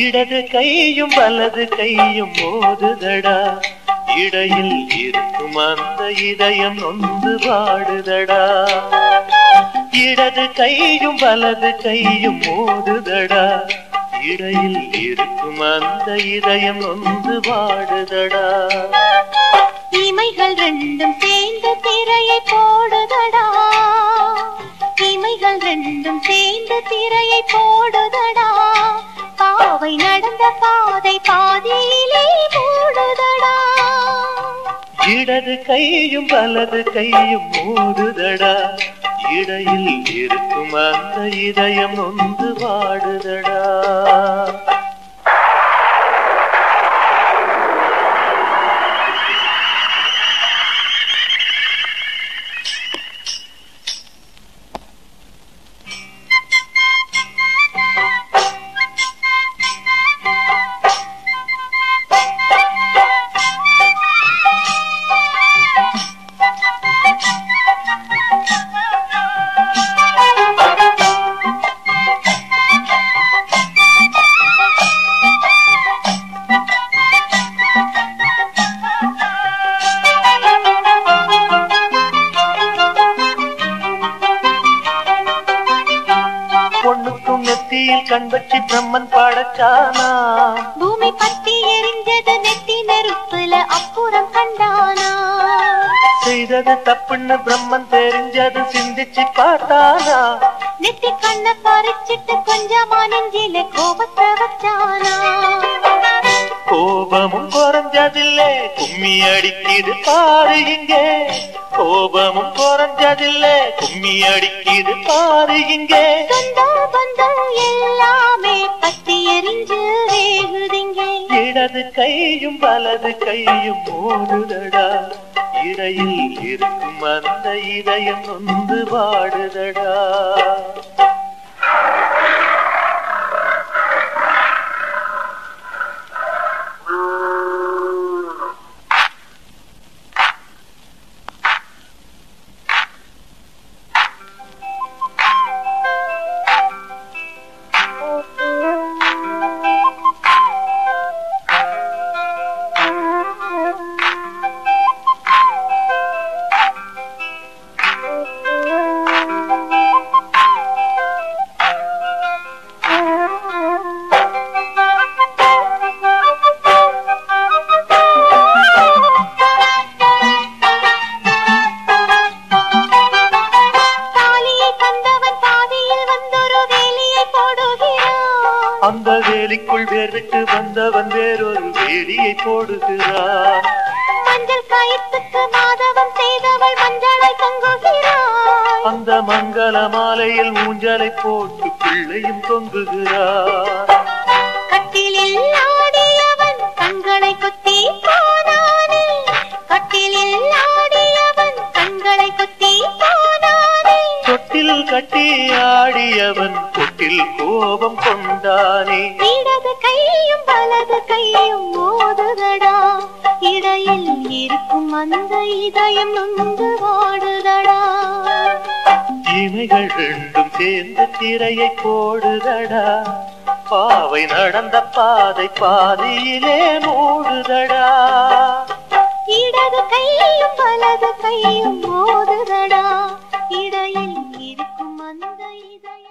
இடது கையும் வலது கையும் மோதுதடா இடையில் இருக்கும் அந்த இதயம் நொந்து வாடுதடா இடது கையும் வலது கையும் மோதுதடா இடையில் இருக்கும் அந்த இதயம் நொந்து வாடுதடா இமைகள் ரெண்டும் சேர்ந்து திரையை போடுதடா இமைகள் ரெண்டும் சேர்ந்து திரையை போடுதடா பாவை நடந்த பாதை பாதியிலே மூடுதடா இடது கையும் வலது கையும் மோதுதடா இடையில் இருக்கும் அந்த இதயம் நொந்து வாடுதடா பொண்ணுக்கும் நெத்தியில் கண் வச்சு பிரம்மன் பாடச்சானா பூமி பத்தி எரிஞ்சது நெத்தி நெருப்புல அப்புறம் கண்டானா செய்தது தப்புன்னு பிரம்மன் தெரிஞ்சது சிந்திச்சு பார்த்தானா நெத்தி கண்ண பறிச்சிட்டு கொஞ்சமா நெஞ்சில கோபத்தை வச்சானா கோபமும் குறைஞ்சதில்லே கும்மி அடிக்குது பாரு இங்கே கோபமும் குறைஞ்சதில்லே கும்மி அடிக்குது பாரு இங்கே சொந்தம் பந்தம் எல்லாமே பத்தி எரிஞ்சு வேகுதிங்க இடது கையும் வலது கையும் மோதுதடா இடையில் இருக்கும் அந்த இதயம் நொந்து வாடுதடா தாலியை தந்தவன் பாதியில் வந்தொரு வேலியை போடுகிறான் அந்த வேலிக்குள் வேர்விட்டு வந்தவன் வேறொரு வேலியை போடுகிறான் மஞ்சள் கயிற்றுக்கு மாதவன் செய்தவள் மஞ்சளை தொங்குகிறாள் அந்த மங்கள மாலையில் ஊஞ்சலை போட்டு பிள்ளையும் தொங்குகிறான் கட்டிலில் ஆடியவன் கண்களை கொத்தி போனானே கட்டிலில் ஆடியவன் கண்களை கொத்தி போனானே தொட்டில் கட்டி ஆடியவன் தொட்டில் கோபம் கொண்டானே இடது கையும் வலது கையும் மோதுதடா இடையில் இருக்கும் அந்த இதயம் நொந்து வாடுதடா இமைகள் ரெண்டும் சேர்ந்து திரையை போடுதடா பாவை நடந்த பாதை பாதியிலே மூடுதடா இடது கையும் வலது கையும் மோதுதடா இடையில் இருக்கும் அந்த இதயம்